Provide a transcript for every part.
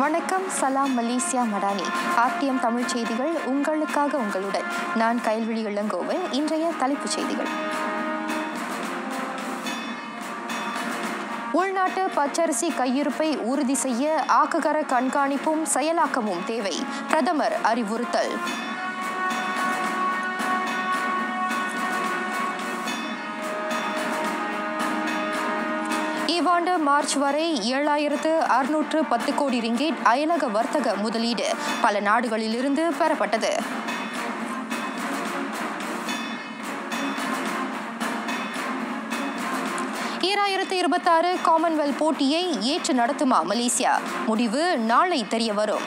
வணக்கம் சலாம் Malaysia Madani RTM Tamil செய்திகள் உங்களுக்காக உங்களுடன் நான் கைல்விழி இளங்கோவன் இன்றைய தலைப்புச் செய்திகள் உள்நாட்டு பச்சரிசி கையிருப்பை உறுதி செய்ய ஆக்குகர கண்காணிப்பும் செயலாக்கமும் தேவை பிரதமர் அறிவுறுத்தல் இவ்வாண்டு மார்ச் வரை ஏழாயிரத்து அறுநூற்று பத்து கோடி ரிங்கேட் அயலக வர்த்தக முதலீடு பல நாடுகளிலிருந்து பெறப்பட்டது ஈராயிரத்து இருபத்தாறு காமன்வெல்த் போட்டியை ஏற்று நடத்துமா மலேசியா முடிவு நாளை தெரிய வரும்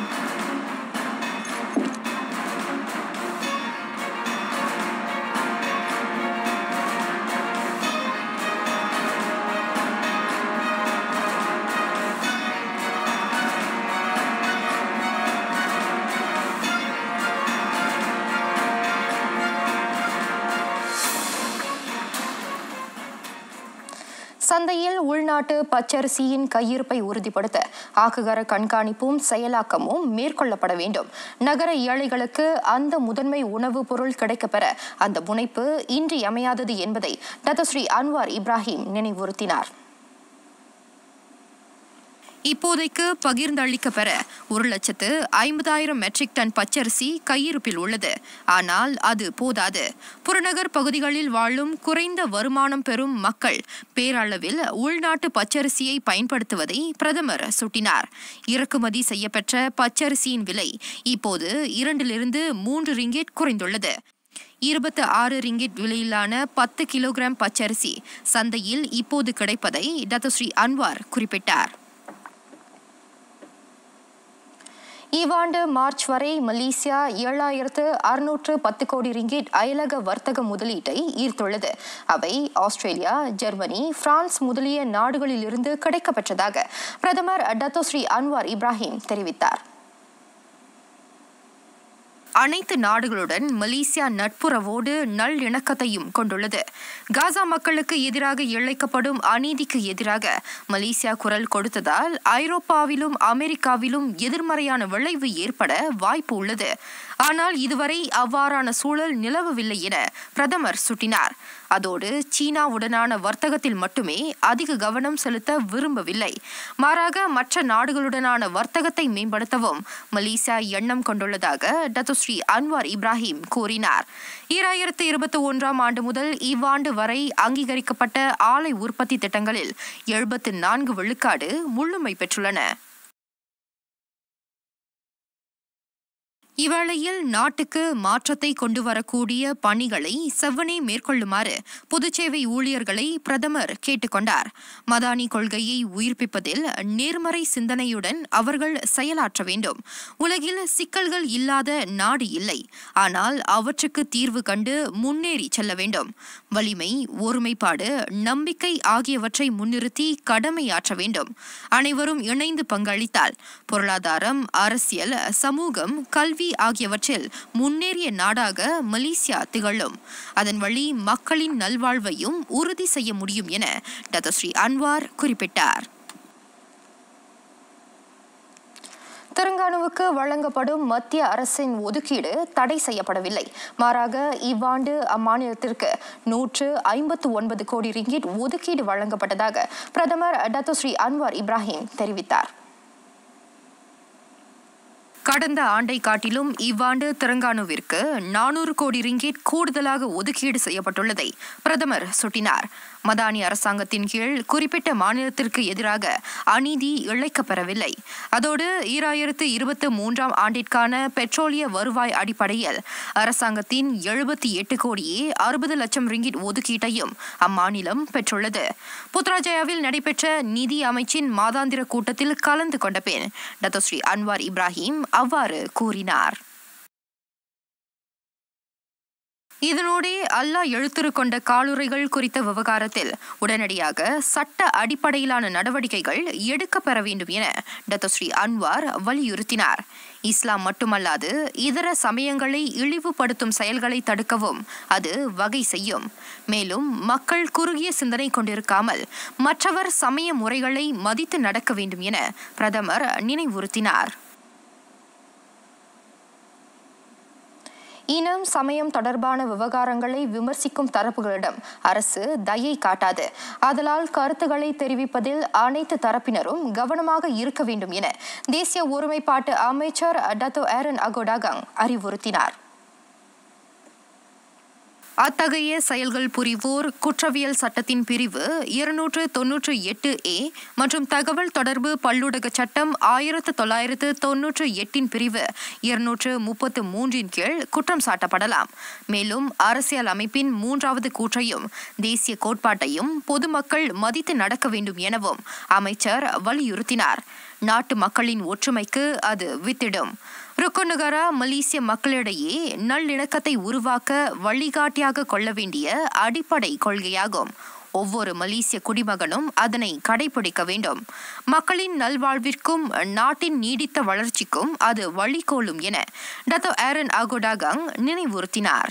சந்தையில் உள்நாட்டு பச்சரிசியின் கையிருப்பை உறுதிப்படுத்த ஆக்குகர கண்காணிப்பும் செயலாக்கமும் மேற்கொள்ளப்பட வேண்டும் நகர ஏழைகளுக்கு அந்த முதன்மை உணவுப் பொருள் கிடைக்கப்பெற அந்த முனைப்பு இன்றியமையாதது என்பதை டத்தஸ்ரீ அன்வார் இப்ராஹிம் நினைவுறுத்தினார் இப்போதைக்கு பகிர்ந்தளிக்க பெற ஒரு லட்சத்து ஐம்பதாயிரம் மெட்ரிக் டன் பச்சரிசி கையிருப்பில் உள்ளது ஆனால் அது போதாது புறநகர் பகுதிகளில் வாழும் குறைந்த வருமானம் பெறும் மக்கள் பேரளவில் உள்நாட்டு பச்சரிசியை பயன்படுத்துவதை பிரதமர் சுட்டினார் இறக்குமதி செய்யப்பெற்ற பச்சரிசியின் விலை இப்போது இரண்டிலிருந்து மூன்று ரிங்கெட் குறைந்துள்ளது இருபத்தி ஆறு ரிங்கிட் விலையிலான பத்து கிலோகிராம் பச்சரிசி சந்தையில் இப்போது கிடைப்பதை டத்தஸ்ரீ அன்வார் குறிப்பிட்டார் இவ்வாண்டு மார்ச் வரை மலேசியா ஏழாயிரத்து அறுநூற்று பத்து கோடி ரிங்கிட் அயலக வர்த்தக முதலீட்டை ஈர்த்துள்ளது அவை ஆஸ்திரேலியா ஜெர்மனி பிரான்ஸ் முதலிய நாடுகளிலிருந்து கிடைக்கப்பெற்றதாக பிரதமர் டத்தோஸ்ரீ அன்வார் இப்ராஹிம் தெரிவித்தார் அனைத்து நாடுகளுடன் மலேசியா நட்புறவோடு நல்லிணக்கத்தையும் கொண்டுள்ளது காசா மக்களுக்கு எதிராக இழைக்கப்படும் அநீதிக்கு எதிராக மலேசியா குரல் கொடுத்ததால் ஐரோப்பாவிலும் அமெரிக்காவிலும் எதிர்மறையான விளைவு ஏற்பட வாய்ப்பு உள்ளது ஆனால் இதுவரை அவ்வாறான சூழல் நிலவவில்லை என பிரதமர் சுட்டினார் அதோடு சீனாவுடனான வர்த்தகத்தில் மட்டுமே அதிக கவனம் செலுத்த விரும்பவில்லை மாறாக மற்ற நாடுகளுடனான வர்த்தகத்தை மேம்படுத்தவும் மலேசியா எண்ணம் கொண்டுள்ளதாக டத்துஸ்ரீ அன்வார் இப்ராஹிம் கூறினார் ஈராயிரத்து இருபத்தி ஒன்றாம் ஆண்டு முதல் இவ்வாண்டு வரை அங்கீகரிக்கப்பட்ட ஆலை உற்பத்தி திட்டங்களில் எழுபத்து நான்கு விழுக்காடு முழுமை பெற்றுள்ளன இவ்வேளையில் நாட்டுக்கு மாற்றத்தை கொண்டு வரக்கூடிய பணிகளை செவ்வனே மேற்கொள்ளுமாறு பொதுச்சேவை ஊழியர்களை பிரதமர் கேட்டுக்கொண்டார் மதானி கொள்கையை உயிர்ப்பிப்பதில் நேர்மறை சிந்தனையுடன் அவர்கள் செயலாற்ற வேண்டும் உலகில் சிக்கல்கள் இல்லாத நாடு இல்லை ஆனால் அவற்றுக்கு தீர்வு கண்டு முன்னேறி செல்ல வேண்டும் வலிமை ஒருமைப்பாடு நம்பிக்கை ஆகியவற்றை முன்னிறுத்தி கடமையாற்ற வேண்டும் அனைவரும் இணைந்து பங்களித்தால் பொருளாதாரம் அரசியல் சமூகம் கல்வி கல்வி ஆகியவற்றில் முன்னேறிய நாடாக மலேசியா திகழும் அதன் வழி மக்களின் நல்வாழ்வையும் உறுதி செய்ய முடியும் என டத்தஸ்ரீ அன்வார் குறிப்பிட்டார் தெலுங்கானாவுக்கு வழங்கப்படும் மத்திய அரசின் ஒதுக்கீடு தடை செய்யப்படவில்லை மாறாக இவ்வாண்டு அம்மாநிலத்திற்கு நூற்று ஐம்பத்து ஒன்பது கோடி ரிங்கிட் ஒதுக்கீடு வழங்கப்பட்டதாக பிரதமர் டத்தோஸ்ரீ அன்வார் இப்ராஹிம் தெரிவித்தார் கடந்த ஆண்டை காட்டிலும் இவ்வாண்டு தெலங்கானாவிற்கு நானூறு கோடி ரிங்கேட் கூடுதலாக ஒதுக்கீடு செய்யப்பட்டுள்ளதை பிரதமர் சுட்டினார் மதானி அரசாங்கத்தின் கீழ் குறிப்பிட்ட மாநிலத்திற்கு எதிராக அநீதி இழைக்கப்பெறவில்லை அதோடு ஈராயிரத்து இருபத்தி மூன்றாம் ஆண்டிற்கான பெட்ரோலிய வருவாய் அடிப்படையில் அரசாங்கத்தின் எழுபத்தி எட்டு கோடியே அறுபது லட்சம் ரிங்கிட் ஒதுக்கீட்டையும் அம்மாநிலம் பெற்றுள்ளது புத்ராஜயாவில் நடைபெற்ற நிதி அமைச்சின் மாதாந்திர கூட்டத்தில் கலந்து கொண்ட பின் டத்தோஸ்ரீ அன்வார் இப்ராஹிம் அவ்வாறு கூறினார் இதனோடே அல்லாஹ் எழுத்துரு கொண்ட காலுறைகள் குறித்த விவகாரத்தில் உடனடியாக சட்ட அடிப்படையிலான நடவடிக்கைகள் எடுக்கப்பெற வேண்டும் என டத்தோஸ்ரீ அன்வார் வலியுறுத்தினார் இஸ்லாம் மட்டுமல்லாது இதர சமயங்களை இழிவுபடுத்தும் செயல்களை தடுக்கவும் அது வகை செய்யும் மேலும் மக்கள் குறுகிய சிந்தனை கொண்டிருக்காமல் மற்றவர் சமய முறைகளை மதித்து நடக்க வேண்டும் என பிரதமர் நினைவுறுத்தினார் இனம் சமயம் தொடர்பான விவகாரங்களை விமர்சிக்கும் தரப்புகளிடம் அரசு தயை காட்டாது ஆதலால் கருத்துக்களை தெரிவிப்பதில் அனைத்து தரப்பினரும் கவனமாக இருக்க வேண்டும் என தேசிய ஒருமைப்பாட்டு அமைச்சர் டத்தோ ஏரன் அகோடாகங் அறிவுறுத்தினார் அத்தகைய செயல்கள் புரிவோர் குற்றவியல் சட்டத்தின் பிரிவு இருநூற்று தொன்னூற்று எட்டு ஏ மற்றும் தகவல் தொடர்பு பல்லூடக சட்டம் ஆயிரத்து தொள்ளாயிரத்து தொன்னூற்று எட்டின் பிரிவு இருநூற்று முப்பத்து மூன்றின் கீழ் குற்றம் சாட்டப்படலாம் மேலும் அரசியல் அமைப்பின் மூன்றாவது கூற்றையும் தேசிய கோட்பாட்டையும் பொதுமக்கள் மதித்து நடக்க வேண்டும் எனவும் அமைச்சர் வலியுறுத்தினார் நாட்டு மக்களின் ஒற்றுமைக்கு அது வித்திடும் ருக்குநகரா மலேசிய மக்களிடையே நல்லிணக்கத்தை உருவாக்க வழிகாட்டியாக கொள்ள வேண்டிய அடிப்படை கொள்கையாகும் ஒவ்வொரு மலேசிய குடிமகனும் அதனை கடைபிடிக்க வேண்டும் மக்களின் நல்வாழ்விற்கும் நாட்டின் நீடித்த வளர்ச்சிக்கும் அது வழிகோலும் என டத்தோ ஆரன் அகோடாகங் நினைவுறுத்தினார்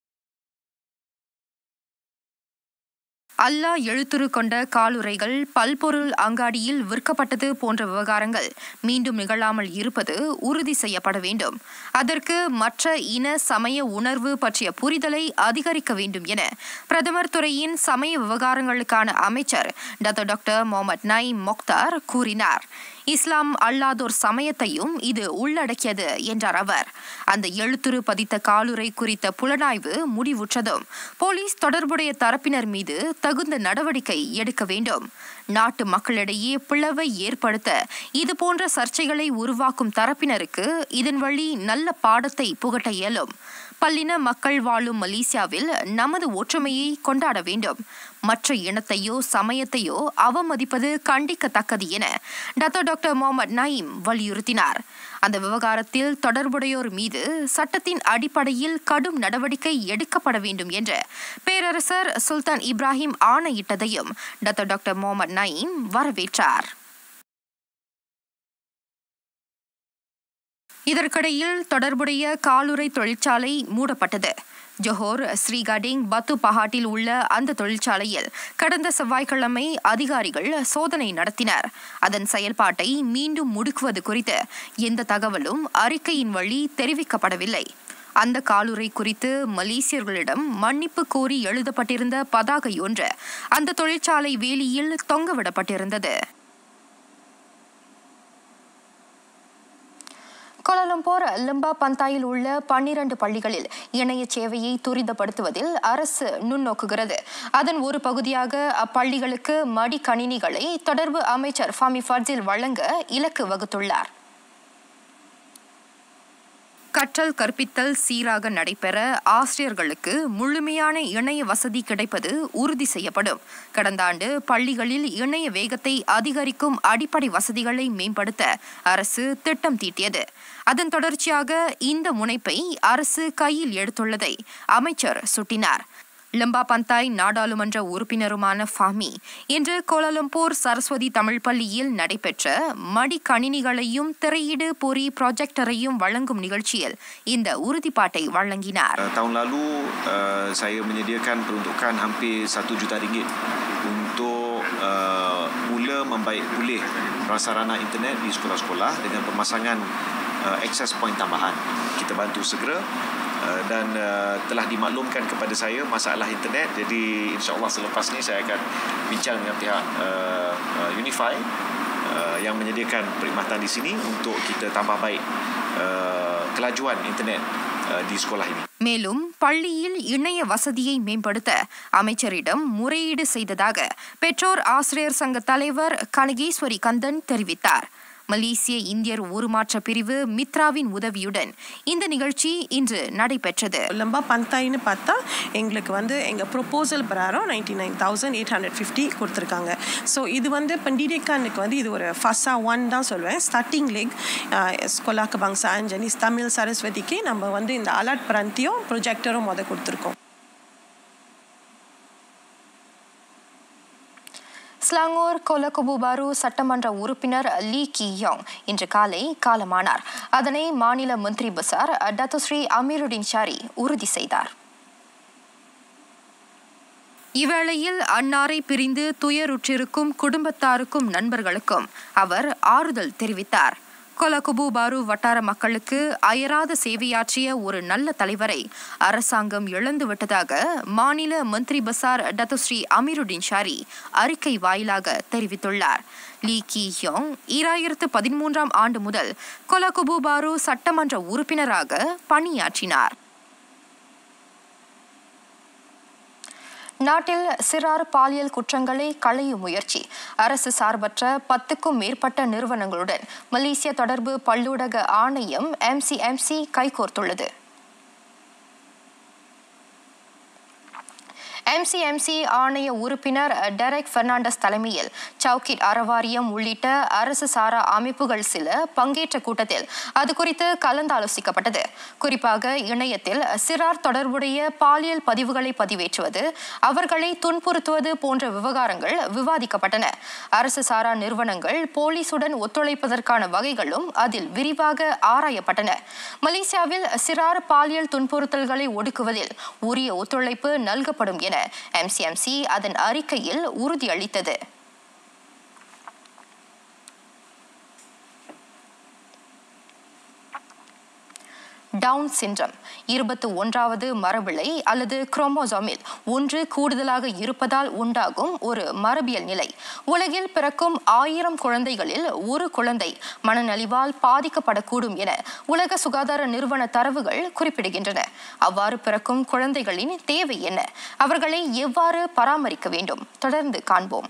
அல்லாஹ் எழுத்துரு கொண்ட காலுரைகள் பல்பொருள் அங்காடியில் விற்கப்பட்டது போன்ற விவகாரங்கள் மீண்டும் நிகழாமல் இருப்பது உறுதி செய்யப்பட வேண்டும் அதற்கு மற்ற இன சமய உணர்வு பற்றிய புரிதலை அதிகரிக்க வேண்டும் என பிரதமர் துறையின் சமய விவகாரங்களுக்கான அமைச்சர் Dato doctor Mohamad Naim Mokhtar கூறினார் இஸ்லாம் அல்லாதோர் சமயத்தையும் இது உள்ளடக்கியது என்றார் அவர் அந்த எழுத்துரு பதித்த காலுரை குறித்த புலனாய்வு முடிவுற்றதும் போலீஸ் தொடர்புடைய தரப்பினர் மீது தகுந்த நடவடிக்கை எடுக்க வேண்டும் நாட்டு மக்களிடையே பிளவை ஏற்படுத்த இதுபோன்ற சர்ச்சைகளை உருவாக்கும் தரப்பினருக்கு இதன் வழி நல்ல பாடத்தை புகட்ட இயலும் பல்லின மக்கள் வாழும் மலேசியாவில் நமது ஒற்றுமையை கொண்டாட வேண்டும் மற்ற இனத்தையோ சமயத்தையோ அவமதிப்பது கண்டிக்கத்தக்கது என டத்தோ டாக்டர் முகமது நயீம் வலியுறுத்தினார் அந்த விவகாரத்தில் தொடர்புடையோர் மீது சட்டத்தின் அடிப்படையில் கடும் நடவடிக்கை எடுக்கப்பட வேண்டும் என்று பேரரசர் சுல்தான் இப்ராஹிம் ஆணையிட்டதையும் டத்தோ டாக்டர் முகமது நயீம் வரவேற்றார் இதற்கிடையில் தொடர்புடைய காலுறை தொழிற்சாலை மூடப்பட்டது ஜொஹோர் ஸ்ரீகாடிங் பத்து பஹாட்டில் உள்ள அந்த தொழிற்சாலையில் கடந்த செவ்வாய்க்கிழமை அதிகாரிகள் சோதனை நடத்தினர் அதன் செயல்பாட்டை மீண்டும் முடுக்குவது குறித்து எந்த தகவலும் அறிக்கையின் வழி தெரிவிக்கப்படவில்லை அந்த காலுறை குறித்து மலேசியர்களிடம் மன்னிப்பு கோரி எழுதப்பட்டிருந்த பதாகை ஒன்று அந்த தொழிற்சாலை வேலியில் தொங்கவிடப்பட்டிருந்தது கோலாலம்பூர் லிம்பா பந்தாயில் உள்ள பன்னிரண்டு பள்ளிகளில் இணைய சேவையை துரிதப்படுத்துவதில் அரசு நுண்ணோக்குகிறது அதன் ஒரு பகுதியாக அப்பள்ளிகளுக்கு மடிக்கணினிகளை தொடர்பு அமைச்சர் ஃபாமி ஃபர்ஜில் வழங்க இலக்கு வகுத்துள்ளார் கற்றல் கற்பித்தல் சீராக நடைபெற ஆசிரியர்களுக்கு முழுமையான இணைய வசதி கிடைப்பது உறுதி செய்யப்படும் கடந்த ஆண்டு பள்ளிகளில் இணைய வேகத்தை அதிகரிக்கும் அடிப்படை வசதிகளை மேம்படுத்த அரசு திட்டம் தீட்டியது அதன் தொடர்ச்சியாக இந்த முனைப்பை அரசு கையில் எடுத்துள்ளதை அமைச்சர் சுட்டினார் லம்பா பந்தாய் நாடாளுமன்ற உறுப்பினருமான ஃபாமி இன்று கோலாலம்பூர் சரஸ்வதி தமிழ் பள்ளியில் நடைபெற்ற மடிக்கணினிகளையும் திரையீடு பொறி ப்ராஜெக்டரையும் வழங்கும் நிகழ்ச்சியில் இந்த உறுதிப்பாட்டை வழங்கினார் Uh, tahun lalu uh, saya menyediakan peruntukan hampir 1 juta ringgit untuk uh, mula membaik pulih prasarana internet di sekolah-sekolah dengan pemasangan uh, access point tambahan. Kita bantu segera uh, dan uh, telah dimaklumkan kepada saya masalah internet jadi insyaAllah selepas ni saya akan bincang dengan pihak uh, uh, Unify uh, yang menyediakan perkhidmatan di sini untuk kita tambah baik uh, kelajuan internet uh, di sekolah ini. மேலும் பள்ளியில் இணைய வசதியை மேம்படுத்த அமைச்சரிடம் முறையீடு செய்ததாக பெற்றோர் ஆசிரியர் சங்க தலைவர் கனகேஸ்வரி கந்தன் தெரிவித்தார் மலேசிய இந்தியர் உருமாற்ற பிரிவு மித்ராவின் உதவியுடன் இந்த நிகழ்ச்சி இன்று நடைபெற்றது லம்பா பந்தாயின்னு பார்த்தா எங்களுக்கு வந்து எங்கள் ப்ரொப்போசல் பிரகாரம் ninety nine thousand eight hundred fifty கொடுத்துருக்காங்க ஸோ இது வந்து பண்டிடேக்கானுக்கு வந்து இது ஒரு ஃபஸ்ஸா ஒன் தான் சொல்லுவேன் ஸ்டார்டிங் லெக் ஸ்கொலாக்கு பங்சான் ஜெனிஸ் தமிழ் சரஸ்வதிக்கு நம்ம வந்து இந்த அலர்ட் பிராந்தியும் ப்ரொஜெக்டரும் முத கொடுத்துருக்கோம் ஸ்லாங்கூர் கொலகுபு பாரு சட்டமன்ற உறுப்பினர் லீ கி யோங் இன்று காலை காலமானார் அதனை மாநில மந்திரி பசார் டத்துஸ்ரீ அமீருடின் ஷாரி உறுதி செய்தார் இவ்வேளையில் அன்னாரை பிரிந்து துயருற்றிருக்கும் குடும்பத்தாருக்கும் நண்பர்களுக்கும் அவர் ஆறுதல் தெரிவித்தார் கொலகுபு பாரு வட்டார மக்களுக்கு அயராத சேவையாற்றிய ஒரு நல்ல தலைவரை அரசாங்கம் இழந்துவிட்டதாக மாநில மந்திரி பசார் டத்துஸ்ரீ அமீருடின் ஷாரி அறிக்கை வாயிலாக தெரிவித்துள்ளார் லீ கி யோங் ஈராயிரத்து பதிமூன்றாம் ஆண்டு முதல் கொலகுபு பாரு சட்டமன்ற உறுப்பினராக பணியாற்றினார் நாட்டில் சிறார் பாலியல் குற்றங்களை களையும் முயற்சி அரசு சார்பற்ற பத்துக்கும் மேற்பட்ட நிறுவனங்களுடன் மலேசிய தொடர்பு பல்லூடக ஆணையம் எம்சிஎம்சி கைகோர்த்துள்ளது எம்சிஎம்சி ஆணைய உறுப்பினர் டெரெக் பெர்னாண்டஸ் தலைமையில் சவுக்கிட் அறவாரியம் உள்ளிட்ட அரசு சாரா அமைப்புகள் சில பங்கேற்ற கூட்டத்தில் அது குறித்து கலந்தாலோசிக்கப்பட்டது குறிப்பாக இணையத்தில் சிறார் தொடர்புடைய பாலியல் பதிவுகளை பதிவேற்றுவது அவர்களை துன்புறுத்துவது போன்ற விவகாரங்கள் விவாதிக்கப்பட்டன அரசு சாரா நிறுவனங்கள் போலீசுடன் ஒத்துழைப்பதற்கான வகைகளும் அதில் விரிவாக ஆராயப்பட்டன மலேசியாவில் சிறார் பாலியல் துன்புறுத்தல்களை ஒடுக்குவதில் உரிய ஒத்துழைப்பு நல்கப்படும் என எம்சிஎம்சி அதன் அறிக்கையில் உறுதியளித்தது டவுன் சின்ரம் இருபத்து ஒன்றாவது மரபிழை அல்லது குரோமோசோமில் ஒன்று கூடுதலாக இருப்பதால் உண்டாகும் ஒரு மரபியல் நிலை உலகில் பிறக்கும் ஆயிரம் குழந்தைகளில் ஒரு குழந்தை மனநலிவால் பாதிக்கப்படக்கூடும் என உலக சுகாதார நிறுவன தரவுகள் குறிப்பிடுகின்றன அவ்வாறு பிறக்கும் குழந்தைகளின் தேவை என்ன அவர்களை எவ்வாறு பராமரிக்க வேண்டும் தொடர்ந்து காண்போம்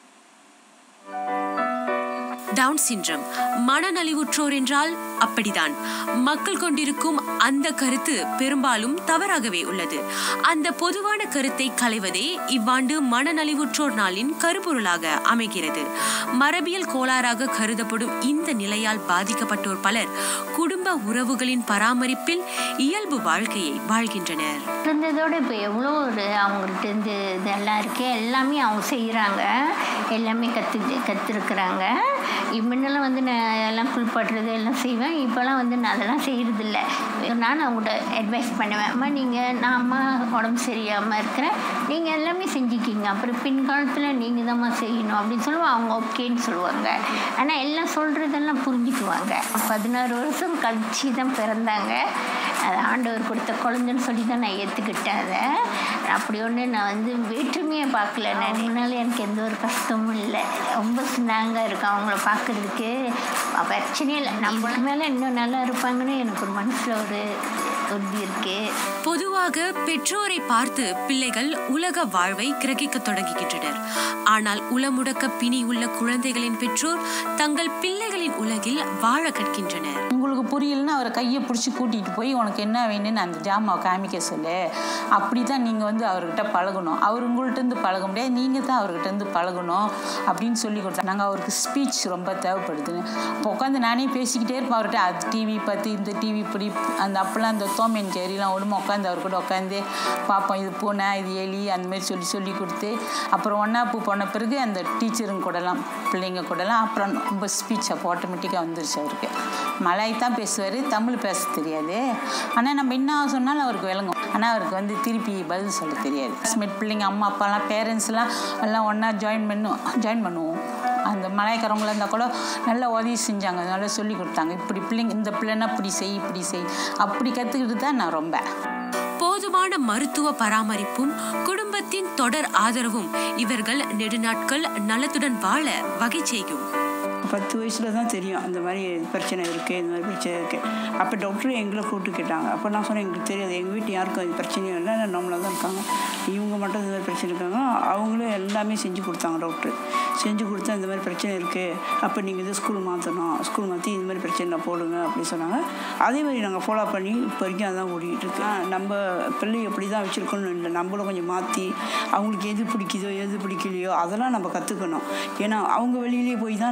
டவுன் சின்ரம் மனநலிவுற்றோர் என்றால் அப்படிதான் மக்கள் கொண்டிருக்கும் அந்த கருத்து பெரும்பாலும் தவறாகவே உள்ளது அந்த பொதுவான கருத்தை களைவதே இவ்வாண்டு மனநலிவுற்றோர் நாளின் கருப்பொருளாக அமைகிறது மரபியல் கோளாறாக கருதப்படும் இந்த நிலையால் பாதிக்கப்பட்டோர் பலர் குடும்ப உறவுகளின் பராமரிப்பில் இயல்பு வாழ்க்கையை வாழ்கின்றனர் இருந்ததோட இப்போ எவ்வளோ ஒரு அவங்கள்ட்ட இருந்து இதெல்லாம் இருக்குது எல்லாமே அவங்க செய்கிறாங்க எல்லாமே கற்று கற்றுருக்குறாங்க முன்னெல்லாம் வந்து நான் எல்லாம் குளிப்பாட்டுறது எல்லாம் செய்வேன் இப்போல்லாம் வந்து நான் அதெல்லாம் செய்கிறதில்ல நான் அவங்கள்ட்ட அட்வைஸ் பண்ணுவேன் அம்மா நீங்கள் நான் அம்மா உடம்பு சரியாமல் இருக்கிறேன் நீங்கள் எல்லாமே செஞ்சுக்கிங்க அப்புறம் பின்காலத்தில் நீங்கள் தான்மா செய்யணும் அப்படின்னு சொல்லுவோம் அவங்க ஓகேன்னு சொல்லுவாங்க ஆனால் எல்லாம் சொல்கிறதெல்லாம் புரிஞ்சுக்குவாங்க பதினாறு வருஷம் கழிச்சு தான் பிறந்தாங்க அது ஆண்டவர் கொடுத்த குழந்தைன்னு சொல்லி தான் நான் ஏற்றுக்கிட்டேன் அதை அப்படி ஒன்று நான் வந்து வேற்றுமையை பார்க்கல நான் முன்னால் எனக்கு எந்த ஒரு கஷ்டமும் இல்லை ரொம்ப ஸ்னாங்காக இருக்கும் அவங்கள பார்க்குறதுக்கு பிரச்சனையே இல்லை நம்மளுக்கு மேலே இன்னும் நல்லா இருப்பாங்கன்னு எனக்கு ஒரு மனசில் ஒரு உறுதி இருக்குது பொதுவாக பெற்றோரை பார்த்து பிள்ளைகள் உலக வாழ்வை கிரகிக்க தொடங்குகின்றனர் ஆனால் உளமுடக்க பிணி உள்ள குழந்தைகளின் பெற்றோர் தங்கள் பிள்ளைகளின் உலகில் வாழ கற்கின்றனர் உங்களுக்கு புரியலன்னா அவரை கையை பிடிச்சி கூட்டிகிட்டு போய் உனக்கு என்ன வேணும்னு அந்த ஜாமாவை காமிக்க சொல்லு அப்படி தான் நீங்கள் வந்து அவர்கிட்ட பழகணும் அவர் உங்கள்கிட்டருந்து பழக முடியாது நீங்கள் தான் அவர்கிட்டருந்து பழகணும் அப்படின்னு சொல்லி கொடுத்தா நாங்கள் அவருக்கு ஸ்பீச் ரொம்ப தேவைப்படுதுன்னு இப்போ உட்காந்து நானே பேசிக்கிட்டே இருப்பேன் அவர்கிட்ட அது டிவி பார்த்து இந்த டிவி இப்படி அந்த அப்போல்லாம் அந்த தோமேன் கேரிலாம் ஒழுமா உட்காந்து அவர் கூட உட்காந்து பார்ப்போம் இது பூனை இது எலி அந்த மாதிரி சொல்லி சொல்லி கொடுத்து அப்புறம் ஒன்றா பூ போன பிறகு அந்த டீச்சருங்க கூடலாம் பிள்ளைங்க கூடலாம் அப்புறம் ரொம்ப ஸ்பீச் அப்போ ஆட்டோமேட்டிக்காக வந்துருச்சு அவருக்கு மலாய் தான் பேசுவார் தமிழ் பேச தெரியாது ஆனால் நம்ம என்ன சொன்னாலும் அவருக்கு விளங்கும் ஆனால் அவருக்கு வந்து திருப்பி பதில் சொல்ல தெரியாது கிளாஸ்மேட் பிள்ளைங்க அம்மா அப்பாலாம் பேரண்ட்ஸ்லாம் எல்லாம் ஒன்றா ஜாயின் பண்ணும் ஜாயின் பண்ணுவோம் அந்த மலையக்காரவங்கள இருந்தால் கூட நல்லா உதவி செஞ்சாங்க நல்லா சொல்லி கொடுத்தாங்க இப்படி பிள்ளைங்க இந்த பிள்ளைன்னா இப்படி செய் இப்படி செய் அப்படி கற்றுக்கிட்டு தான் நான் ரொம்ப போதுமான மருத்துவ பராமரிப்பும் குடும்பத்தின் தொடர் ஆதரவும் இவர்கள் நெடுநாட்கள் நலத்துடன் வாழ வகை செய்யும் பத்து வயசில் தான் தெரியும் அந்த மாதிரி பிரச்சனை இருக்குது இந்த மாதிரி பிரச்சனை இருக்குது அப்போ டாக்டர் எங்களை கூப்பிட்டு கேட்டாங்க அப்போ நான் சொன்னேன் எங்களுக்கு தெரியாது எங்கள் வீட்டு யாருக்கும் அது பிரச்சனையும் இல்லை நார்மலாக தான் இருக்காங்க இவங்க மட்டும் இந்த மாதிரி பிரச்சனை இருக்காங்க அவங்களும் எல்லாமே செஞ்சு கொடுத்தாங்க டாக்டர் செஞ்சு கொடுத்தா இந்த மாதிரி பிரச்சனை இருக்குது அப்போ நீங்கள் இது ஸ்கூல் மாற்றணும் ஸ்கூல் மாற்றி இந்த மாதிரி பிரச்சனை போடுங்க அப்படி சொன்னாங்க அதே மாதிரி நாங்கள் ஃபாலோ பண்ணி இப்போ வரைக்கும் அதான் ஓடிக்கிட்டு இருக்கேன் நம்ம பிள்ளை எப்படி தான் வச்சுருக்கணும் இல்லை நம்மளும் கொஞ்சம் மாற்றி அவங்களுக்கு எது பிடிக்குதோ எது பிடிக்கலையோ அதெல்லாம் நம்ம கற்றுக்கணும் ஏன்னா அவங்க வெளியிலேயே போய் தான் நம்மளும்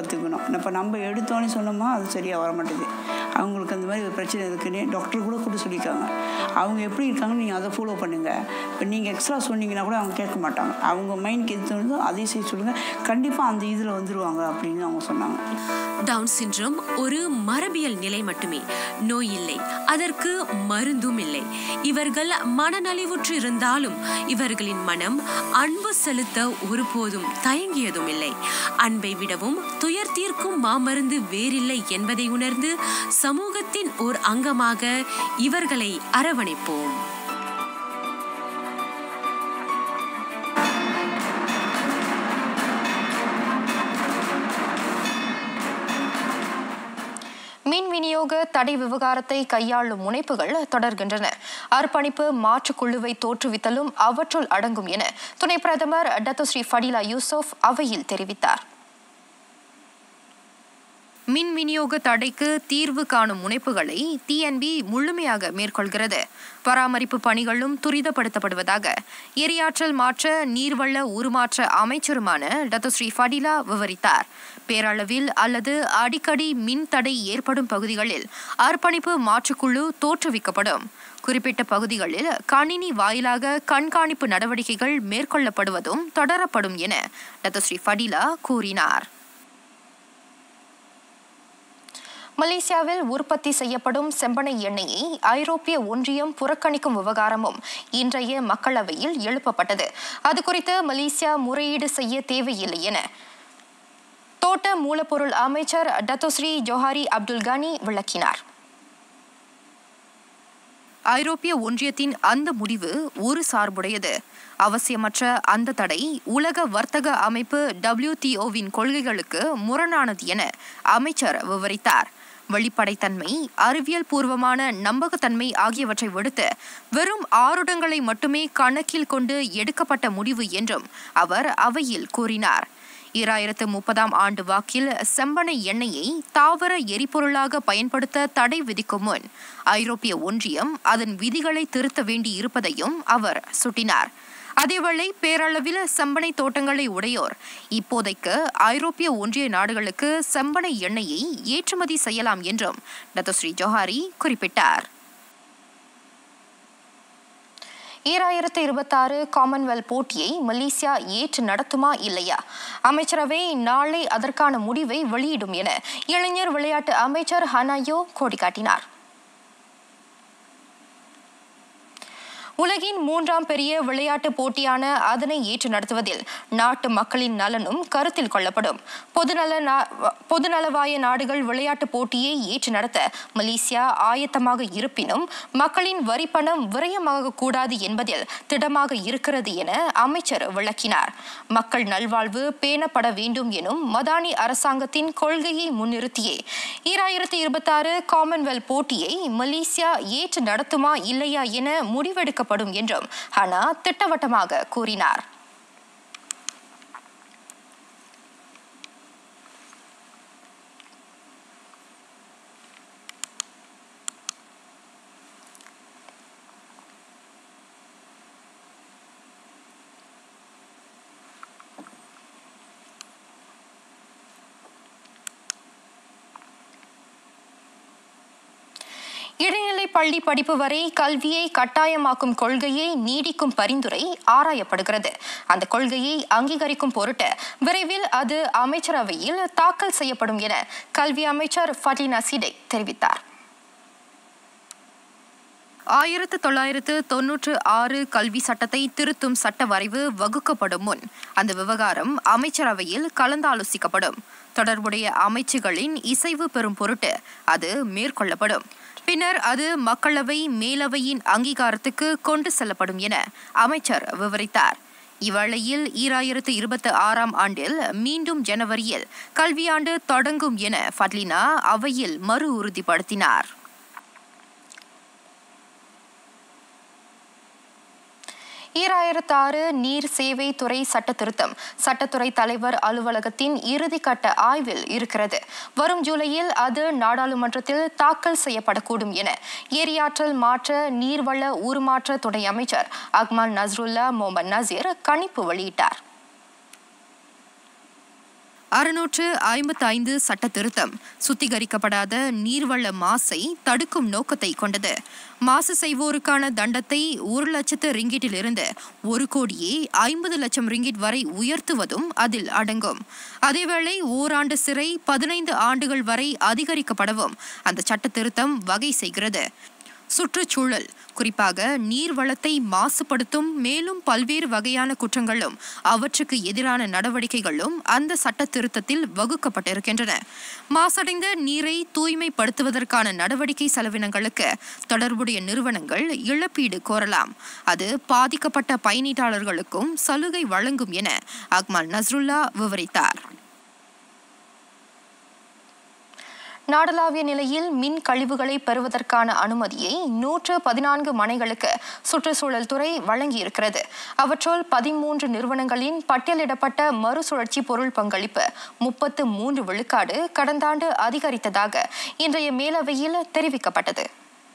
கற்றுக்கணும் இப்போ நம்ம எடுத்தோன்னே சொன்னோமா அது சரியாக வர மாட்டேங்குது அவங்களுக்கு அந்த மாதிரி ஒரு பிரச்சனை இருக்குன்னு டாக்டர் கூட கூட சொல்லியிருக்காங்க அவங்க எப்படி இருக்காங்கன்னு நீங்கள் அதை ஃபாலோ பண்ணுங்கள் இப்போ நீங்கள் எக்ஸ்ட்ரா சொன்னீங்கன்னா கூட அவங்க கேட்க மாட்டாங்க அவங்க மைண்டுக்கு எது தோணுதோ அதையும் செய்ய சொல்லுங்கள் கண்டிப்பாக அந்த இதில் வந்துடுவாங்க அப்படின்னு அவங்க சொன்னாங்க டவுன் சிண்ட்ரோம் ஒரு மரபியல் நிலை மட்டுமே நோய் இல்லை அதற்கு மருந்தும் இல்லை இவர்கள் மனநலிவுற்று இருந்தாலும் இவர்களின் மனம் அன்பு செலுத்த ஒருபோதும் தயங்கியதும் இல்லை அன்பை விடவும் துயர் தீர்க்கும் மாமருந்து வேறில்லை என்பதை உணர்ந்து சமூகத்தின் ஓர் அங்கமாக இவர்களை அரவணைப்போம் மின் விநியோக தடை விவகாரத்தை கையாளும் முனைப்புகள் தொடர்கின்றன அர்ப்பணிப்பு மாற்றுக்குழுவை தோற்றுவித்தலும் அவற்றுள் அடங்கும் என துணை பிரதமர் டத்தோஸ்ரீ ஃபடிலா யூசுப் அவையில் தெரிவித்தார் மின் விநியோக தடைக்கு தீர்வு காணும் முனைப்புகளை டிஎன்பி முழுமையாக மேற்கொள்கிறது பராமரிப்பு பணிகளும் துரிதப்படுத்தப்படுவதாக எரியாற்றல் மாற்ற நீர்வள உருமாற்ற அமைச்சருமான டத்தோஸ்ரீ ஃபடிலா விவரித்தார் பேரளவில் அல்லது அடிக்கடி மின் தடை ஏற்படும் பகுதிகளில் அர்ப்பணிப்பு மாற்றுக்குழு தோற்றுவிக்கப்படும் குறிப்பிட்ட பகுதிகளில் கணினி வாயிலாக கண்காணிப்பு நடவடிக்கைகள் மேற்கொள்ளப்படுவதும் தொடரப்படும் என டத்தோஸ்ரீ ஃபடிலா கூறினார் மலேசியாவில் உற்பத்தி செய்யப்படும் செம்பனை எண்ணெயை ஐரோப்பிய ஒன்றியம் புறக்கணிக்கும் விவகாரமும் இன்றைய மக்களவையில் எழுப்பப்பட்டது அது குறித்து மலேசியா முறையீடு செய்ய தேவையில்லை என தோட்ட மூலப்பொருள் அமைச்சர் டத்தோஸ்ரீ ஜோஹாரி அப்துல் கானி விளக்கினார் ஐரோப்பிய ஒன்றியத்தின் அந்த முடிவு ஒரு சார்புடையது அவசியமற்ற அந்த தடை உலக வர்த்தக அமைப்பு டபிள்யூடிஓவின் கொள்கைகளுக்கு முரணானது என அமைச்சர் விவரித்தார் வெளிப்படைத்தன்மை அறிவியல் பூர்வமான நம்பகத்தன்மை ஆகியவற்றை விடுத்து வெறும் ஆருடங்களை மட்டுமே கணக்கில் கொண்டு எடுக்கப்பட்ட முடிவு என்றும் அவர் அவையில் கூறினார் இராயிரத்து முப்பதாம் ஆண்டு வாக்கில் செம்பனை எண்ணெயை தாவர எரிபொருளாக பயன்படுத்த தடை விதிக்கும் முன் ஐரோப்பிய ஒன்றியம் அதன் விதிகளை திருத்த வேண்டி இருப்பதையும் அவர் சுட்டினார் அதேவேளை பேரளவில் செம்பனை தோட்டங்களை உடையோர் இப்போதைக்கு ஐரோப்பிய ஒன்றிய நாடுகளுக்கு செம்பனை எண்ணெயை ஏற்றுமதி செய்யலாம் என்றும் டத்தோஸ்ரீ ஜோஹாரி குறிப்பிட்டார் ஈராயிரத்து இருபத்தாறு காமன்வெல்த் போட்டியை மலேசியா ஏற்று நடத்துமா இல்லையா அமைச்சரவை நாளை அதற்கான முடிவை வெளியிடும் என இளைஞர் விளையாட்டு அமைச்சர் ஹனாயோ கோடி காட்டினார் உலகின் மூன்றாம் பெரிய விளையாட்டு போட்டியான அதனை ஏற்று நடத்துவதில் நாட்டு மக்களின் நலனும் கருத்தில் கொள்ளப்படும் பொதுநல நா- பொதுநலவாய நாடுகள் விளையாட்டு போட்டியை ஏற்று நடத்த மலேசியா ஆயத்தமாக இருப்பினும் மக்களின் வரிப்பணம் விரயமாக கூடாது என்பதில் திடமாக இருக்கிறது என அமைச்சர் விளக்கினார் மக்கள் நல்வாழ்வு பேணப்பட வேண்டும் எனும் மதானி அரசாங்கத்தின் கொள்கையை முன்னிறுத்தியே ஈராயிரத்தி இருபத்தாறு காமன்வெல்த் போட்டியை மலேசியா ஏற்று நடத்துமா இல்லையா என முடிவெடுக்கப்படும் என்றும் ஹனா திட்டவட்டமாக கூறினார் இடைநிலை பள்ளி படிப்பு வரை கல்வியை கட்டாயமாக்கும் கொள்கையை நீடிக்கும் பரிந்துரை ஆராயப்படுகிறது அந்த கொள்கையை அங்கீகரிக்கும் பொருட்டு விரைவில் அது அமைச்சரவையில் தாக்கல் செய்யப்படும் என கல்வி அமைச்சர் ஃபட்டினா சிடே தெரிவித்தார் ஆயிரத்து தொள்ளாயிரத்து தொன்னூற்று ஆறு கல்வி சட்டத்தை திருத்தும் சட்ட வரைவு வகுக்கப்படும் முன் அந்த விவகாரம் அமைச்சரவையில் கலந்தாலோசிக்கப்படும் தொடர்புடைய அமைச்சுகளின் இசைவு பெறும் பொருட்டு அது மேற்கொள்ளப்படும் பின்னர் அது மக்களவை மேலவையின் அங்கீகாரத்துக்கு கொண்டு செல்லப்படும் என அமைச்சர் விவரித்தார் இவ்வேளையில் ஈராயிரத்து இருபத்தி ஆறாம் ஆண்டில் மீண்டும் ஜனவரியில் கல்வியாண்டு தொடங்கும் என ஃபட்லினா அவையில் மறு உறுதிப்படுத்தினார் ஈராயிரத்து ஆறு நீர் சேவை துறை சட்ட திருத்தம் சட்டத்துறை தலைவர் அலுவலகத்தின் இறுதிக்கட்ட ஆய்வில் இருக்கிறது வரும் ஜூலையில் அது நாடாளுமன்றத்தில் தாக்கல் செய்யப்படக்கூடும் என ஏரியாற்றல் மாற்ற நீர்வள உருமாற்ற துணை அமைச்சர் அக்மால் நஸ்ருல்லா மொஹமத் நசீர் கணிப்பு வெளியிட்டார் அறுநூற்று ஐம்பத்தி ஐந்து சட்ட திருத்தம் சுத்திகரிக்கப்படாத நீர்வள மாசை தடுக்கும் நோக்கத்தை கொண்டது மாசு செய்வோருக்கான தண்டத்தை ஒரு லட்சத்து ரிங்கிட்டிலிருந்து ஒரு கோடியே ஐம்பது லட்சம் ரிங்கிட் வரை உயர்த்துவதும் அதில் அடங்கும் அதேவேளை ஓராண்டு சிறை பதினைந்து ஆண்டுகள் வரை அதிகரிக்கப்படவும் அந்த சட்ட திருத்தம் வகை செய்கிறது சுற்றுச்சூழல் குறிப்பாக நீர் வளத்தை மாசுபடுத்தும் மேலும் பல்வேறு வகையான குற்றங்களும் அவற்றுக்கு எதிரான நடவடிக்கைகளும் அந்த சட்ட திருத்தத்தில் வகுக்கப்பட்டிருக்கின்றன மாசடைந்த நீரை தூய்மைப்படுத்துவதற்கான நடவடிக்கை செலவினங்களுக்கு தொடர்புடைய நிறுவனங்கள் இழப்பீடு கோரலாம் அது பாதிக்கப்பட்ட பயனீட்டாளர்களுக்கும் சலுகை வழங்கும் என அக்மல் நஸ்ருல்லா விவரித்தார் நாடளாவிய நிலையில் மின் கழிவுகளை பெறுவதற்கான அனுமதியை நூற்று பதினான்கு மனைகளுக்கு சுற்றுச்சூழல் துறை வழங்கியிருக்கிறது அவற்றுள் பதிமூன்று நிறுவனங்களின் பட்டியலிடப்பட்ட மறுசுழற்சி பொருள் பங்களிப்பு முப்பத்து மூன்று விழுக்காடு கடந்த ஆண்டு அதிகரித்ததாக இன்றைய மேலவையில் தெரிவிக்கப்பட்டது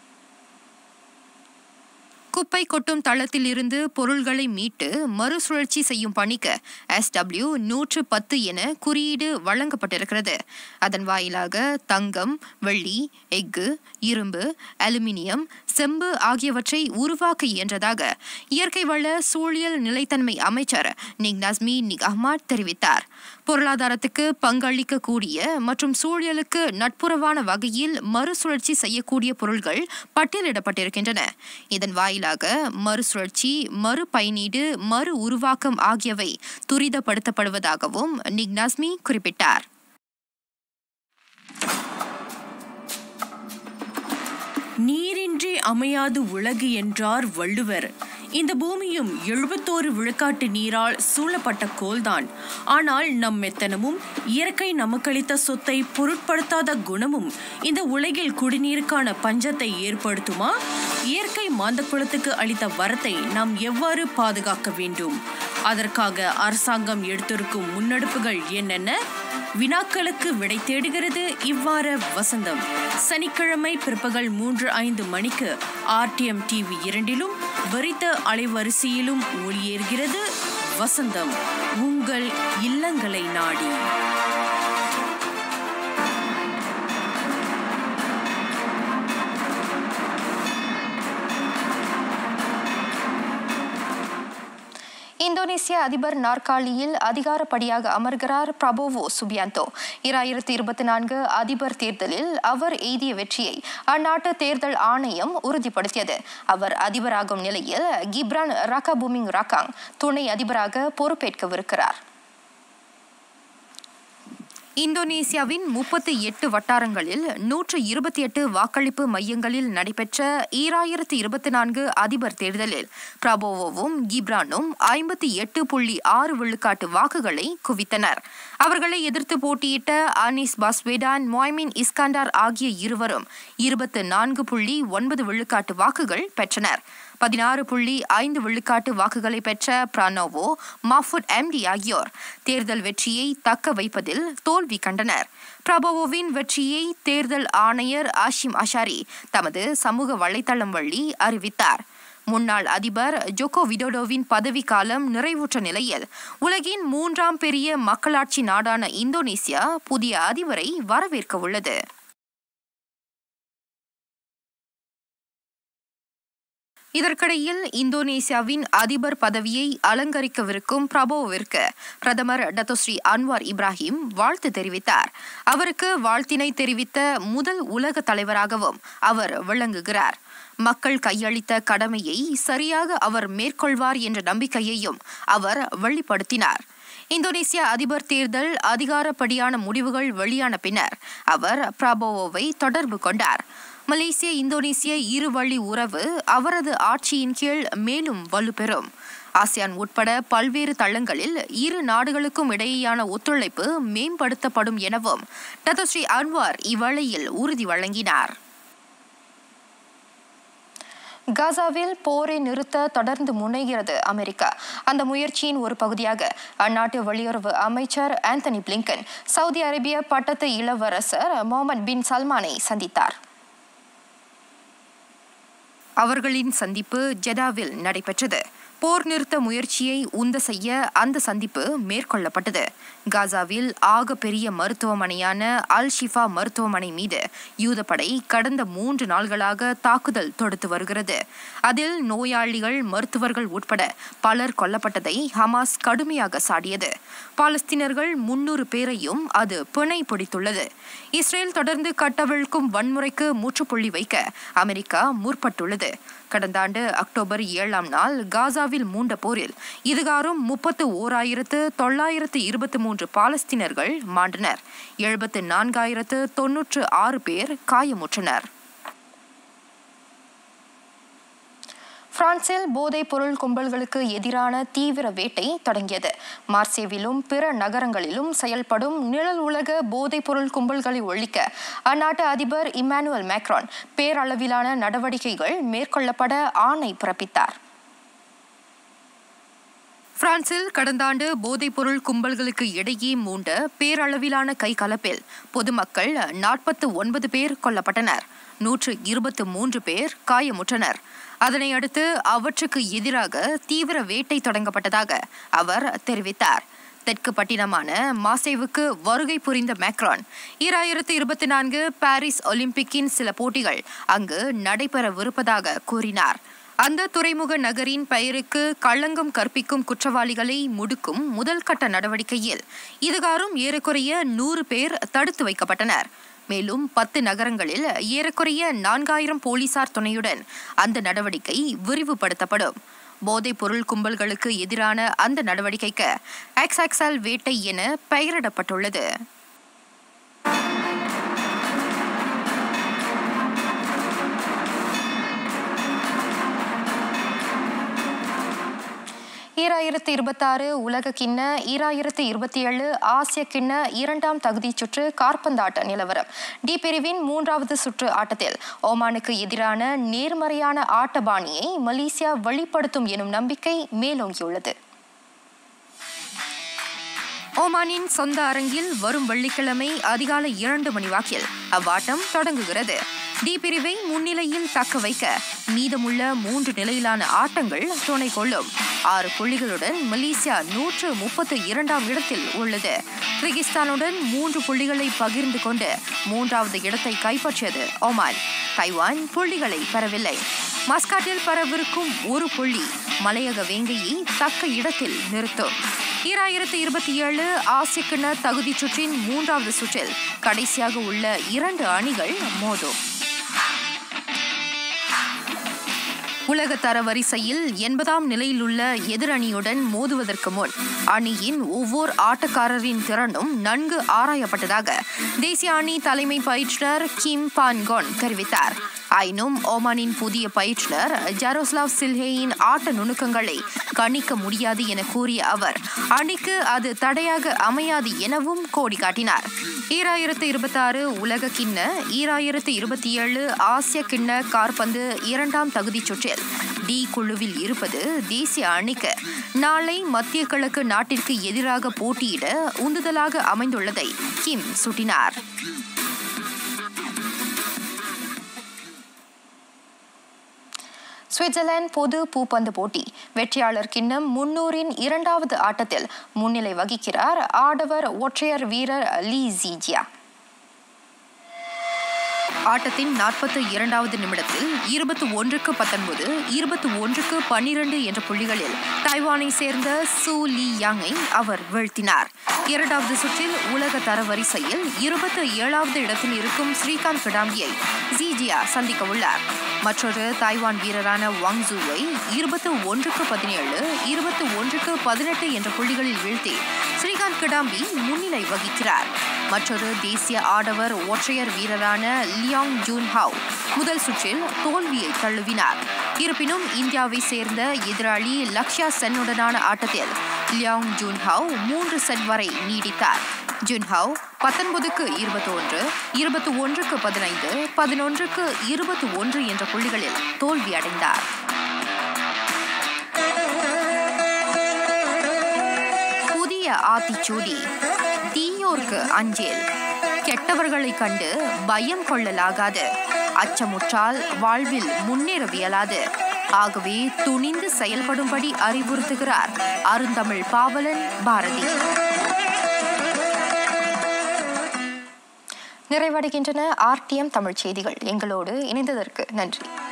குப்பை கொட்டும் தளத்தில் இருந்து பொருள்களை மீட்டு மறுசுழற்சி செய்யும் பணிக்கு எஸ்டபிள்யூ நூற்று பத்து என குறியீடு வழங்கப்பட்டிருக்கிறது அதன் வாயிலாக தங்கம் வெள்ளி எஃகு இரும்பு அலுமினியம் செம்பு ஆகியவற்றை உருவாக்க இயன்றதாக இயற்கை வள சூழியல் நிலைத்தன்மை அமைச்சர் நிக் நஸ்மி நிக் அஹ்மத் தெரிவித்தார் பொருளாதாரத்துக்கு பங்களிக்கக்கூடிய மற்றும் சூழலுக்கு நட்புறவான வகையில் மறுசுழற்சி செய்யக்கூடிய பொருள்கள் பட்டியலிடப்பட்டிருக்கின்றன இதன் வாயிலாக மறுசுழற்சி மறு பயனீடு மறு உருவாக்கம் ஆகியவை துரிதப்படுத்தப்படுவதாகவும் நிக் நஸ்மி குறிப்பிட்டார் நீரின்றி அமையாது உலகு என்றார் வள்ளுவர் இந்த பூமியும் எழுபத்தோரு விழுக்காட்டு நீரால் சூழப்பட்ட கோல்தான் ஆனால் நம் மெத்தனமும் இயற்கை நமக்களித்த சொத்தை பொருட்படுத்தாத குணமும் இந்த உலகில் குடிநீருக்கான பஞ்சத்தை ஏற்படுத்துமா இயற்கை மாந்த குலத்துக்கு அளித்த வரத்தை நாம் எவ்வாறு பாதுகாக்க வேண்டும் அதற்காக அரசாங்கம் எடுத்திருக்கும் முன்னெடுப்புகள் என்னென்ன வினாக்களுக்கு விடை தேடுகிறது இவ்வார வசந்தம் சனிக்கிழமை பிற்பகல் மூன்று ஐந்து மணிக்கு ஆர்டிஎம் டிவி இரண்டிலும் வரித்த அலைவரிசையிலும் ஒளியேறுகிறது வசந்தம் உங்கள் இல்லங்களை நாடி இந்தோனேசிய அதிபர் நாற்காலியில் அதிகாரப்படியாக அமர்கிறார் பிரபோவோ சுபியாந்தோ இராயிரத்தி இருபத்தி நான்கு அதிபர் தேர்தலில் அவர் எய்திய வெற்றியை அந்நாட்டு தேர்தல் ஆணையம் உறுதிப்படுத்தியது அவர் அதிபராகும் நிலையில் கிப்ரான் ரகாபுமிங் ரகாங் துணை அதிபராக பொறுப்பேற்கவிருக்கிறார் இந்தோனேசியாவின் முப்பத்தி எட்டு வட்டாரங்களில் நூற்று இருபத்தி எட்டு வாக்களிப்பு மையங்களில் நடைபெற்ற ஈராயிரத்தி இருபத்தி நான்கு அதிபர் தேர்தலில் பிரபோவோவும் கிப்ரானும் ஐம்பத்தி எட்டு புள்ளி ஆறு விழுக்காட்டு வாக்குகளை குவித்தனர் அவர்களை எதிர்த்து போட்டியிட்ட அனிஸ் பாஸ்வேடான் மொய்மின் இஸ்காண்டார் ஆகிய இருவரும் இருபத்து நான்கு புள்ளி ஒன்பது விழுக்காட்டு வாக்குகள் பெற்றனர் பதினாறு புள்ளி ஐந்து விழுக்காட்டு வாக்குகளை பெற்ற பிரானோவோ மாஃபுட் எம்டி ஆகியோர் தேர்தல் வெற்றியை தக்க வைப்பதில் தோல்வி கண்டனர் பிரபோவோவின் வெற்றியை தேர்தல் ஆணையர் ஆஷிம் அஷாரி தமது சமூக வலைத்தளம் வழி அறிவித்தார் முன்னாள் அதிபர் ஜோகோ விடோடோவின் பதவிக்காலம் நிறைவுற்ற நிலையில் உலகின் மூன்றாம் பெரிய மக்களாட்சி நாடான இந்தோனேசியா புதிய அதிபரை வரவேற்க உள்ளது இதற்கிடையில் இந்தோனேசியாவின் அதிபர் பதவியை அலங்கரிக்கவிருக்கும் பிரபோவிற்கு பிரதமர் டத்தோஸ்ரீ அன்வார் இப்ராஹிம் வாழ்த்து தெரிவித்தார் அவருக்கு வாழ்த்தினை தெரிவித்த முதல் உலக தலைவராகவும் அவர் விளங்குகிறார் மக்கள் கையளித்த கடமையை சரியாக அவர் மேற்கொள்வார் என்ற நம்பிக்கையையும் அவர் வெளிப்படுத்தினார் இந்தோனேசிய அதிபர் தேர்தல் அதிகாரப்படியான முடிவுகள் வெளியான பின்னர் அவர் பிரபோவோவை தொடர்பு கொண்டார் மலேசிய இந்தோனேசிய இருவழி உறவு அவரது ஆட்சியின் கீழ் மேலும் வலுப்பெறும் ஆசியான் உட்பட பல்வேறு தளங்களில் இரு நாடுகளுக்கும் இடையேயான ஒத்துழைப்பு மேம்படுத்தப்படும் எனவும் டத்தோஸ்ரீ அன்வார் இவ்வேளையில் உறுதி வழங்கினார் காசாவில் போரை நிறுத்த தொடர்ந்து முனைகிறது அமெரிக்கா அந்த முயற்சியின் ஒரு பகுதியாக அந்நாட்டு வெளியுறவு அமைச்சர் ஆந்தனி பிளிங்கன் சவுதி அரேபிய பட்டத்து இளவரசர் முகமது பின் சல்மானை சந்தித்தார் அவர்களின் சந்திப்பு ஜெடாவில் நடைபெற்றது போர் நிறுத்த முயற்சியை உந்த செய்ய அந்த சந்திப்பு மேற்கொள்ளப்பட்டது காசாவில் ஆக பெரிய மருத்துவமனையான அல் ஷிஃபா மருத்துவமனை மீது யூதப்படை கடந்த மூன்று நாள்களாக தாக்குதல் தொடுத்து வருகிறது அதில் நோயாளிகள் மருத்துவர்கள் உட்பட பலர் கொல்லப்பட்டதை ஹமாஸ் கடுமையாக சாடியது பாலஸ்தீனர்கள் முன்னூறு பேரையும் அது பிணை பிடித்துள்ளது இஸ்ரேல் தொடர்ந்து கட்டவிழ்க்கும் வன்முறைக்கு முற்றுப்புள்ளி வைக்க அமெரிக்கா முற்பட்டுள்ளது கடந்த ஆண்டு அக்டோபர் ஏழாம் நாள் காசாவில் மூண்ட போரில் இதுகாரும் முப்பத்து ஓராயிரத்து தொள்ளாயிரத்து இருபத்தி மூன்று பாலஸ்தீனர்கள் மாண்டனர் எழுபத்து நான்காயிரத்து தொன்னூற்று ஆறு பேர் காயமுற்றனர் பிரான்சில் போதைப் பொருள் கும்பல்களுக்கு எதிரான தீவிர வேட்டை தொடங்கியது மார்சேவிலும் பிற நகரங்களிலும் செயல்படும் நிழல் உலக போதைப் பொருள் கும்பல்களை ஒழிக்க அந்நாட்டு அதிபர் இமானுவல் மேக்ரான் பேரளவிலான நடவடிக்கைகள் மேற்கொள்ளப்பட ஆணை பிறப்பித்தார் பிரான்சில் கடந்த ஆண்டு போதைப்பொருள் கும்பல்களுக்கு இடையே மூண்ட பேரளவிலான கைகலப்பில் பொதுமக்கள் நாற்பத்து ஒன்பது பேர் கொல்லப்பட்டனர் நூற்று இருபத்து மூன்று பேர் காயமுற்றனர் அதனை அடுத்து அவற்றுக்கு எதிராக தீவிர வேட்டை தொடங்கப்பட்டதாக அவர் தெரிவித்தார் தெற்கு பட்டினமான மாசேவுக்கு வருகை புரிந்த மேக்ரான் ஈராயிரத்து இருபத்தி நான்கு பாரிஸ் ஒலிம்பிக்கின் சில போட்டிகள் அங்கு நடைபெறவிருப்பதாக கூறினார் அந்த துறைமுக நகரின் பெயருக்கு களங்கம் கற்பிக்கும் குற்றவாளிகளை முடுக்கும் முதல் கட்ட நடவடிக்கையில் இதுகாரும் ஏறக்குறைய நூறு பேர் தடுத்து வைக்கப்பட்டனர் மேலும் பத்து நகரங்களில் ஏறக்குறைய நான்காயிரம் போலீசார் துணையுடன் அந்த நடவடிக்கை விரிவுபடுத்தப்படும் போதைப் பொருள் கும்பல்களுக்கு எதிரான அந்த நடவடிக்கைக்கு எக்ஸ்எக்ஸ்எல் வேட்டை என பெயரிடப்பட்டுள்ளது ஈராயிரத்து இருபத்தாறு உலக கிண்ண ஈராயிரத்து இருபத்தி ஏழு ஆசிய கிண்ண இரண்டாம் தகுதி சுற்று காற்பந்தாட்ட நிலவரம் டி பிரிவின் மூன்றாவது சுற்று ஆட்டத்தில் ஓமானுக்கு எதிரான நேர்மறையான ஆட்ட பாணியை மலேசியா வெளிப்படுத்தும் எனும் நம்பிக்கை மேலோங்கியுள்ளது ஓமானின் சொந்த அரங்கில் வரும் வெள்ளிக்கிழமை அதிகாலை இரண்டு மணி வாக்கில் அவ்வாட்டம் தொடங்குகிறது டி பிரிவை முன்னிலையில் தக்க வைக்க மீதமுள்ள மூன்று நிலையிலான ஆட்டங்கள் துணை கொள்ளும் ஆறு புள்ளிகளுடன் மலேசியா நூற்று முப்பத்து இரண்டாம் இடத்தில் உள்ளது கிர்கிஸ்தானுடன் மூன்று புள்ளிகளை பகிர்ந்து கொண்டு மூன்றாவது இடத்தை கைப்பற்றியது ஒமான் தைவான் புள்ளிகளை பெறவில்லை மஸ்காட்டில் பெறவிருக்கும் ஒரு புள்ளி மலையக வேங்கையை தக்க இடத்தில் நிறுத்தும் ஈராயிரத்து இருபத்தி ஏழு ஆசிய கிண்ண தகுதிச் சுற்றின் மூன்றாவது சுற்றில் கடைசியாக உள்ள இரண்டு அணிகள் மோதும் உலக தரவரிசையில் எண்பதாம் நிலையில் உள்ள எதிரணியுடன் மோதுவதற்கு முன் அணியின் ஒவ்வொரு ஆட்டக்காரரின் திறனும் நன்கு ஆராயப்பட்டதாக தேசிய அணி தலைமை பயிற்றுனர் கிம் பான்கோன் தெரிவித்தார் ஆயினும் ஓமானின் புதிய பயிற்றுனர் ஜரோஸ்லாவ் சில்ஹேயின் ஆட்ட நுணுக்கங்களை கணிக்க முடியாது என கூறிய அவர் அணிக்கு அது தடையாக அமையாது எனவும் கோடி காட்டினார் ஈராயிரத்து இருபத்தாறு உலக கிண்ண ஈராயிரத்து இருபத்தி ஏழு ஆசிய கிண்ண கார்பந்து இரண்டாம் தகுதிச் சுற்றில் டி குழுவில் இருப்பது தேசிய அணிக்கு நாளை மத்திய கிழக்கு நாட்டிற்கு எதிராக போட்டியிட உந்துதலாக அமைந்துள்ளதை கிம் சுட்டினார் சுவிட்சர்லாந்து பொது பூப்பந்து போட்டி வெற்றியாளர் கிண்ணம் முன்னூரின் இரண்டாவது ஆட்டத்தில் முன்னிலை வகிக்கிறார் ஆடவர் ஒற்றையர் வீரர் லீ ஜீஜியா ஆட்டத்தின் நாற்பத்து இரண்டாவது நிமிடத்தில் இருபத்தி ஒன்றுக்கு பத்தொன்பது இருபத்தி ஒன்றுக்கு பன்னிரண்டு என்ற புள்ளிகளில் தைவானை சேர்ந்த சூ லீ யாங்கை அவர் வீழ்த்தினார் இரண்டாவது சுற்றில் உலக தரவரிசையில் இருபத்தி ஏழாவது இடத்தில் இருக்கும் ஸ்ரீகாந்த் கிடாம்பியை ஜீஜியா சந்திக்க உள்ளார் மற்றொரு தாய்வான் வீரரான வாங் ஜூவை இருபத்து ஒன்றுக்கு பதினேழு இருபத்தி ஒன்றுக்கு பதினெட்டு என்ற புள்ளிகளில் வீழ்த்தி ஸ்ரீகாந்த் கிடாம்பி முன்னிலை வகிக்கிறார் மற்றொரு தேசிய ஆடவர் ஒற்றையர் வீரரான லியாங் ஜூன் ஹாவ் முதல் சுற்றில் தோல்வியை தழுவினார் இருப்பினும் இந்தியாவை சேர்ந்த எதிராளி லக்ஷயா சென்னுடனான ஆட்டத்தில் லியாங் ஜூன் ஹாவ் மூன்று செட் வரை நீடித்தார் ஜுன்ஹாவ் பத்தொன்பதுக்கு இருபத்தி ஒன்று இருபத்தி ஒன்றுக்கு பதினைந்து பதினொன்றுக்கு இருபத்தி ஒன்று என்ற புள்ளிகளில் தோல்வி அடைந்தார் புதிய ஆத்திச்சூடி தீயோர்க்கு அஞ்சேல் கெட்டவர்களை கண்டு பயம் கொள்ளலாகாது அச்சமுற்றால் வாழ்வில் முன்னேறவியலாது ஆகவே துணிந்து செயல்படும்படி அறிவுறுத்துகிறார் அருந்தமிழ் பாவலன் பாரதி நிறைவடைகின்றன ஆர்டிஎம் தமிழ் செய்திகள் எங்களோடு இணைந்ததற்கு நன்றி